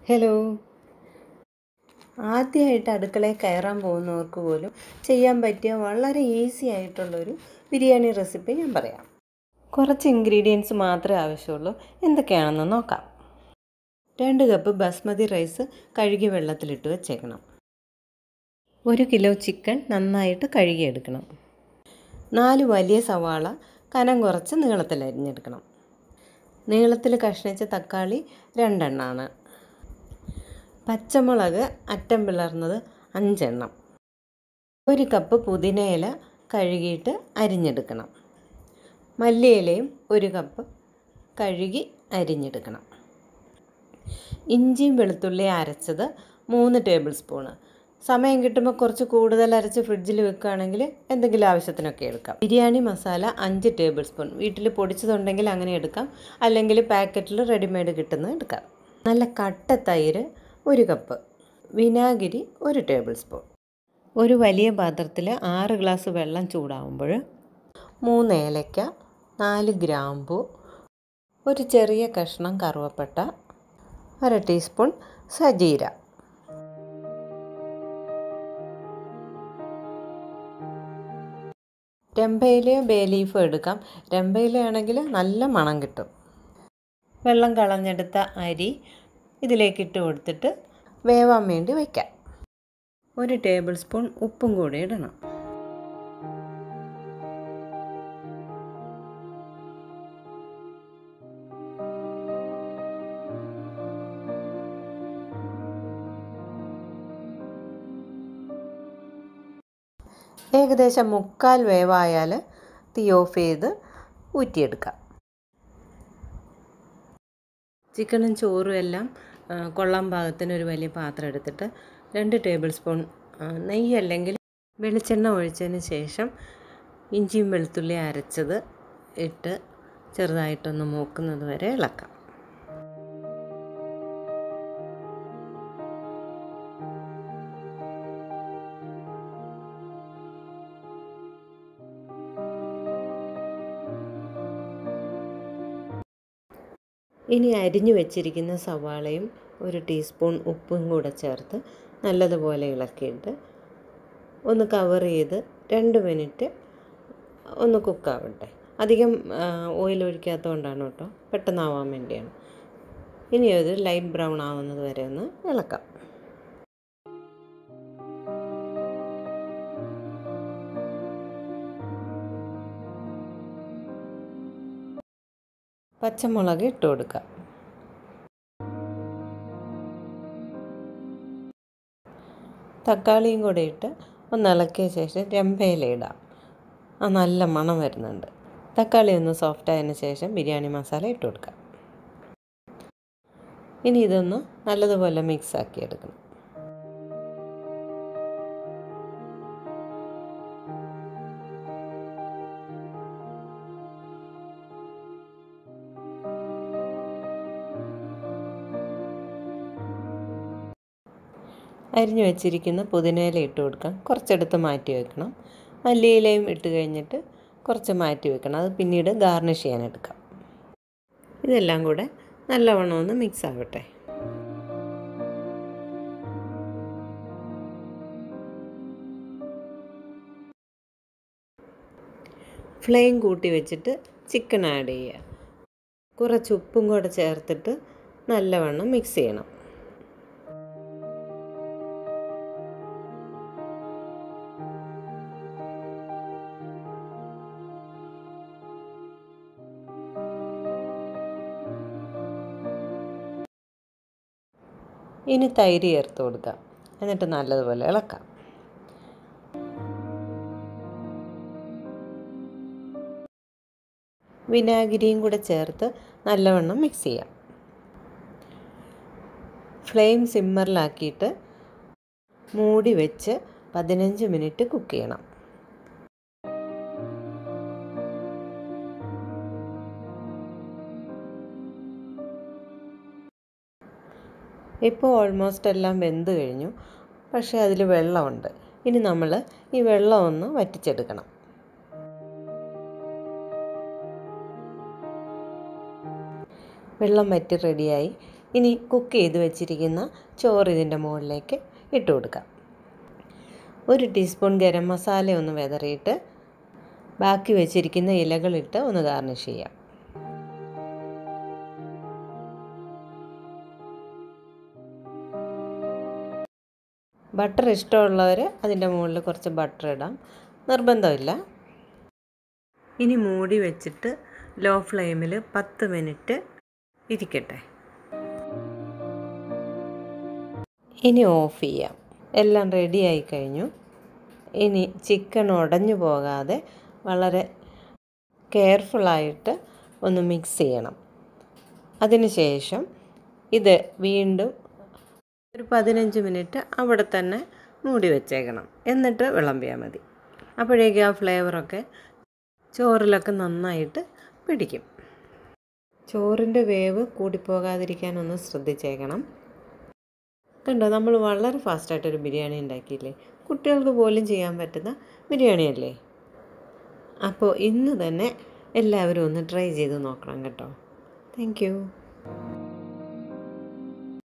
hello ആദ്യമായിട്ട് അടുക്കളയിൽ കയറാൻ പോകുന്നവർക്ക് പോലും ചെയ്യാൻ പറ്റിയ വളരെ ഈസി ആയിട്ടുള്ളൊരു ബിരിയാണി റെസിപ്പി ഞാൻ പറയാം കുറച്ച് ഇൻഗ്രീഡിയൻസ് മാത്രമേ ആവശ്യമുള്ളൂ എന്തൊക്കെയാണെന്ന് നോക്കാം രണ്ട് കപ്പ് ബസ്മതി റൈസ് കഴുകി വെള്ളത്തിലിട്ട് വെച്ചേക്കണം ഒരു കിലോ ചിക്കൻ നന്നായിട്ട് കഴുകിയെടുക്കണം നാല് വലിയ സവാള കനം കുറച്ച് നീളത്തിൽ അരിഞ്ഞെടുക്കണം നീളത്തിൽ കഷ്ണിച്ച തക്കാളി രണ്ടെണ്ണമാണ് പച്ചമുളക് അറ്റം പിളർന്നത് അഞ്ചെണ്ണം ഒരു കപ്പ് പുതിനയില കഴുകിയിട്ട് അരിഞ്ഞെടുക്കണം മല്ലിയിലയും ഒരു കപ്പ് കഴുകി അരിഞ്ഞെടുക്കണം ഇഞ്ചിയും വെളുത്തുള്ളിയും അരച്ചത് മൂന്ന് ടേബിൾ സ്പൂണ് സമയം കിട്ടുമ്പോൾ കുറച്ച് കൂടുതൽ അരച്ച് ഫ്രിഡ്ജിൽ വെക്കുകയാണെങ്കിൽ എന്തെങ്കിലും ആവശ്യത്തിനൊക്കെ എടുക്കാം ബിരിയാണി മസാല അഞ്ച് ടേബിൾ സ്പൂൺ വീട്ടിൽ പൊടിച്ചതുണ്ടെങ്കിൽ അങ്ങനെ എടുക്കാം അല്ലെങ്കിൽ പാക്കറ്റിൽ റെഡിമെയ്ഡ് കിട്ടുന്നത് എടുക്കാം നല്ല കട്ട തൈര് ഒരു കപ്പ് വിനാഗിരി ഒരു ടേബിൾ സ്പൂൺ ഒരു വലിയ പാത്രത്തിൽ ആറ് ഗ്ലാസ് വെള്ളം ചൂടാവുമ്പോൾ മൂന്ന് ഏലക്ക നാല് ഗ്രാമ്പു ഒരു ചെറിയ കഷ്ണം കറുവപ്പട്ട അര ടീസ്പൂൺ സജീര രമ്പയിലയോ ബേ ലീഫോ എടുക്കാം രമ്പയിലയാണെങ്കിൽ നല്ല മണം കിട്ടും വെള്ളം കളഞ്ഞെടുത്ത അരി ഇതിലേക്ക് ഇട്ട് കൊടുത്തിട്ട് വേവാൻ വേണ്ടി വയ്ക്കാം ഒരു ടേബിൾ സ്പൂൺ ഉപ്പും കൂടി ഇടണം ഏകദേശം മുക്കാൽ വേവായാൽ തീ ഓഫ് ചെയ്ത് ഊറ്റിയെടുക്കാം ചിക്കനും ചോറും എല്ലാം കൊള്ളാൻ പാകത്തിന് ഒരു വലിയ പാത്രം എടുത്തിട്ട് രണ്ട് ടേബിൾ സ്പൂൺ നെയ്യ് അല്ലെങ്കിൽ വെളിച്ചെണ്ണ ഒഴിച്ചതിന് ശേഷം ഇഞ്ചിയും വെളുത്തുള്ളി അരച്ചത് ഇട്ട് ചെറുതായിട്ടൊന്ന് മൂക്കുന്നത് വരെ ഇളക്കാം ഇനി അരിഞ്ഞു വെച്ചിരിക്കുന്ന സവാളയും ഒരു ടീസ്പൂൺ ഉപ്പും കൂടെ ചേർത്ത് നല്ലതുപോലെ ഇളക്കിയിട്ട് ഒന്ന് കവർ ചെയ്ത് രണ്ട് മിനിറ്റ് ഒന്ന് കുക്കാവട്ടെ അധികം ഓയിൽ ഒഴിക്കാത്തതുകൊണ്ടാണ് കേട്ടോ പെട്ടെന്നാവാൻ വേണ്ടിയാണ് ഇനി ഒരു ലൈറ്റ് ബ്രൗൺ ആവുന്നത് വരെ ഒന്ന് ഇളക്കാം പച്ചമുളക് ഇട്ട് കൊടുക്കാം തക്കാളിയും കൂടെ ഇട്ട് ഒന്ന് ഇളക്കിയ ശേഷം രമ്പയില ഇടാം ആ നല്ല മണം വരുന്നുണ്ട് തക്കാളി ഒന്ന് സോഫ്റ്റ് ആയതിനു ശേഷം ബിരിയാണി മസാല ഇട്ട് കൊടുക്കാം ഇനി ഇതൊന്ന് നല്ലതുപോലെ മിക്സ് ആക്കി എടുക്കണം അരിഞ്ഞു വെച്ചിരിക്കുന്ന പുതിനയില ഇട്ട് കൊടുക്കാം കുറച്ചെടുത്ത് മാറ്റി വെക്കണം മല്ലിയിലയും ഇട്ട് കഴിഞ്ഞിട്ട് കുറച്ച് മാറ്റി വെക്കണം അത് പിന്നീട് ഗാർണിഷ് ചെയ്യാൻ എടുക്കാം ഇതെല്ലാം കൂടെ നല്ലവണ്ണം ഒന്ന് മിക്സ് ആവട്ടെ ഫ്ലെയിം കൂട്ടി വെച്ചിട്ട് ചിക്കൻ ആഡ് ചെയ്യുക കുറച്ച് ഉപ്പും കൂടെ ചേർത്തിട്ട് നല്ലവണ്ണം മിക്സ് ചെയ്യണം ഇനി തൈര് ചേർത്ത് കൊടുക്കാം എന്നിട്ട് നല്ലതുപോലെ ഇളക്കാം വിനാഗിരിയും കൂടെ ചേർത്ത് നല്ലവണ്ണം മിക്സ് ചെയ്യാം ഫ്ലെയിം സിമ്മറിലാക്കിയിട്ട് മൂടി വെച്ച് പതിനഞ്ച് മിനിറ്റ് കുക്ക് ചെയ്യണം ഇപ്പോൾ ഓൾമോസ്റ്റ് എല്ലാം വെന്ത് കഴിഞ്ഞു പക്ഷേ അതിൽ വെള്ളമുണ്ട് ഇനി നമ്മൾ ഈ വെള്ളം ഒന്ന് വറ്റിച്ചെടുക്കണം വെള്ളം വറ്റി റെഡിയായി ഇനി കുക്ക് ചെയ്ത് വെച്ചിരിക്കുന്ന ചോറ് ഇതിൻ്റെ മുകളിലേക്ക് ഇട്ട് കൊടുക്കാം ഒരു ടീസ്പൂൺ ഗരം മസാല ഒന്ന് വിതറിയിട്ട് ബാക്കി വെച്ചിരിക്കുന്ന ഇലകളിട്ട് ഒന്ന് ഗാർണിഷ് ചെയ്യാം ബട്ടർ ഇഷ്ടമുള്ളവർ അതിൻ്റെ മുകളിൽ കുറച്ച് ബട്ടർ ഇടാം നിർബന്ധമില്ല ഇനി മൂടി വെച്ചിട്ട് ലോ ഫ്ലെയിമിൽ പത്ത് മിനിറ്റ് ഇരിക്കട്ടെ ഇനി ഓഫ് ചെയ്യാം എല്ലാം റെഡി ആയി കഴിഞ്ഞു ഇനി ചിക്കൻ ഉടഞ്ഞു പോകാതെ വളരെ കെയർഫുള്ളായിട്ട് ഒന്ന് മിക്സ് ചെയ്യണം അതിനുശേഷം ഇത് വീണ്ടും ഒരു പതിനഞ്ച് മിനിറ്റ് അവിടെ തന്നെ മൂടി വെച്ചേക്കണം എന്നിട്ട് വിളമ്പിയാൽ മതി അപ്പോഴേക്കും ആ ഫ്ലേവറൊക്കെ ചോറിലൊക്കെ നന്നായിട്ട് പിടിക്കും ചോറിൻ്റെ വേവ് കൂടിപ്പോകാതിരിക്കാനൊന്ന് ശ്രദ്ധിച്ചേക്കണം കണ്ടോ നമ്മൾ വളരെ ഫാസ്റ്റായിട്ടൊരു ബിരിയാണി ഉണ്ടാക്കിയില്ലേ കുട്ടികൾക്ക് പോലും ചെയ്യാൻ പറ്റുന്ന ബിരിയാണിയല്ലേ അപ്പോൾ ഇന്ന് തന്നെ എല്ലാവരും ഒന്ന് ട്രൈ ചെയ്ത് നോക്കണം കേട്ടോ താങ്ക്